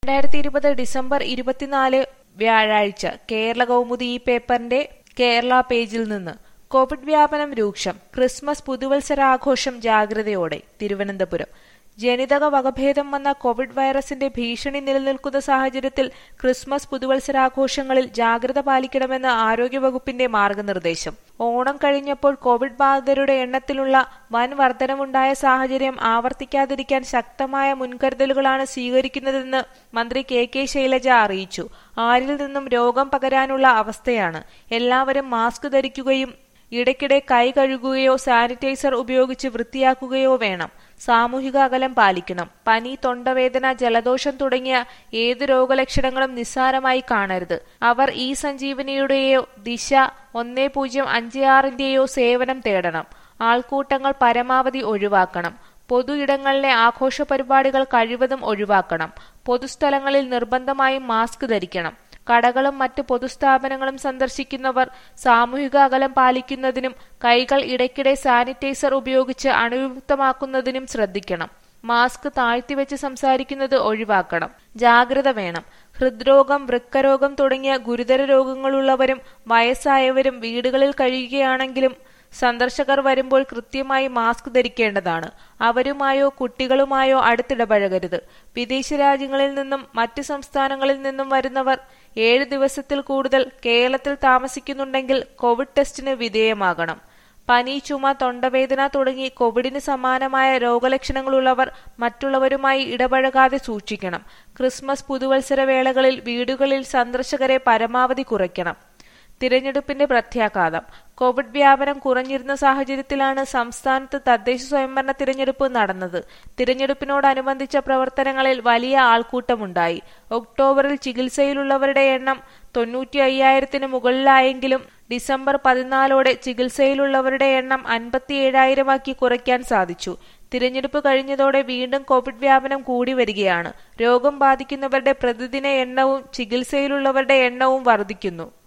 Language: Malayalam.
രണ്ടായിരത്തി ഇരുപത് ഡിസംബർ ഇരുപത്തിനാല് വ്യാഴാഴ്ച കേരള കൗമുദി ഈ പേപ്പറിന്റെ കേരള പേജിൽ നിന്ന് കോവിഡ് വ്യാപനം രൂക്ഷം ക്രിസ്മസ് പുതുവത്സരാഘോഷം ജാഗ്രതയോടെ തിരുവനന്തപുരം ജനിതക വകഭേദം വന്ന കോവിഡ് വൈറസിന്റെ ഭീഷണി നിലനിൽക്കുന്ന സാഹചര്യത്തിൽ ക്രിസ്മസ് പുതുവത്സരാഘോഷങ്ങളിൽ ജാഗ്രത പാലിക്കണമെന്ന് ആരോഗ്യവകുപ്പിന്റെ മാർഗനിർദ്ദേശം ഓണം കഴിഞ്ഞപ്പോൾ കോവിഡ് ബാധിതരുടെ എണ്ണത്തിലുള്ള വൻ വർധനവുണ്ടായ സാഹചര്യം ആവർത്തിക്കാതിരിക്കാൻ ശക്തമായ മുൻകരുതലുകളാണ് സ്വീകരിക്കുന്നതെന്ന് മന്ത്രി കെ കെ ശൈലജ അറിയിച്ചു ആരിൽ നിന്നും രോഗം പകരാനുള്ള അവസ്ഥയാണ് എല്ലാവരും മാസ്ക് ധരിക്കുകയും ഇടയ്ക്കിടെ കൈ കഴുകുകയോ സാനിറ്റൈസർ ഉപയോഗിച്ച് വൃത്തിയാക്കുകയോ വേണം സാമൂഹിക അകലം പാലിക്കണം പനി തൊണ്ടവേദന ജലദോഷം തുടങ്ങിയ ഏത് രോഗലക്ഷണങ്ങളും നിസ്സാരമായി കാണരുത് അവർ ഈ സഞ്ജീവനിയുടെയോ ദിശ ഒന്നേ പൂജ്യം അഞ്ച് ആറിന്റെയോ സേവനം തേടണം ആൾക്കൂട്ടങ്ങൾ പരമാവധി ഒഴിവാക്കണം പൊതു ഇടങ്ങളിലെ ആഘോഷ പരിപാടികൾ കഴിവതും ഒഴിവാക്കണം പൊതുസ്ഥലങ്ങളിൽ നിർബന്ധമായും മാസ്ക് ധരിക്കണം കടകളും മറ്റ് പൊതുസ്ഥാപനങ്ങളും സന്ദർശിക്കുന്നവർ സാമൂഹിക അകലം പാലിക്കുന്നതിനും കൈകൾ ഇടയ്ക്കിടെ സാനിറ്റൈസർ ഉപയോഗിച്ച് അണുവിമുക്തമാക്കുന്നതിനും ശ്രദ്ധിക്കണം മാസ്ക് താഴ്ത്തിവെച്ച് സംസാരിക്കുന്നത് ഒഴിവാക്കണം ജാഗ്രത വേണം ഹൃദ്രോഗം വൃക്കരോഗം തുടങ്ങിയ ഗുരുതര രോഗങ്ങളുള്ളവരും വയസ്സായവരും വീടുകളിൽ കഴിയുകയാണെങ്കിലും സന്ദർശകർ വരുമ്പോൾ കൃത്യമായി മാസ്ക് ധരിക്കേണ്ടതാണ് അവരുമായോ കുട്ടികളുമായോ അടുത്തിടപഴകരുത് വിദേശ രാജ്യങ്ങളിൽ നിന്നും മറ്റ് സംസ്ഥാനങ്ങളിൽ നിന്നും വരുന്നവർ ഏഴ് ദിവസത്തിൽ കൂടുതൽ കേരളത്തിൽ താമസിക്കുന്നുണ്ടെങ്കിൽ കോവിഡ് ടെസ്റ്റിന് വിധേയമാകണം പനി ചുമ തൊണ്ടവേദന തുടങ്ങി കോവിഡിന് സമാനമായ രോഗലക്ഷണങ്ങളുള്ളവർ മറ്റുള്ളവരുമായി ഇടപഴകാതെ സൂക്ഷിക്കണം ക്രിസ്മസ് പുതുവത്സര വേളകളിൽ വീടുകളിൽ സന്ദർശകരെ പരമാവധി കുറയ്ക്കണം തിരഞ്ഞെടുപ്പിന്റെ പ്രത്യാഘാതം കോവിഡ് വ്യാപനം കുറഞ്ഞിരുന്ന സാഹചര്യത്തിലാണ് സംസ്ഥാനത്ത് തദ്ദേശ സ്വയംഭരണ തിരഞ്ഞെടുപ്പ് നടന്നത് തിരഞ്ഞെടുപ്പിനോടനുബന്ധിച്ച പ്രവർത്തനങ്ങളിൽ വലിയ ആൾക്കൂട്ടമുണ്ടായി ഒക്ടോബറിൽ ചികിത്സയിലുള്ളവരുടെ എണ്ണം തൊണ്ണൂറ്റി അയ്യായിരത്തിന് മുകളിലായെങ്കിലും ഡിസംബർ പതിനാലോടെ ചികിത്സയിലുള്ളവരുടെ എണ്ണം അൻപത്തിയേഴായിരമാക്കി കുറയ്ക്കാൻ സാധിച്ചു തിരഞ്ഞെടുപ്പ് കഴിഞ്ഞതോടെ വീണ്ടും കോവിഡ് വ്യാപനം കൂടി വരികയാണ് രോഗം ബാധിക്കുന്നവരുടെ പ്രതിദിന എണ്ണവും ചികിത്സയിലുള്ളവരുടെ എണ്ണവും വർദ്ധിക്കുന്നു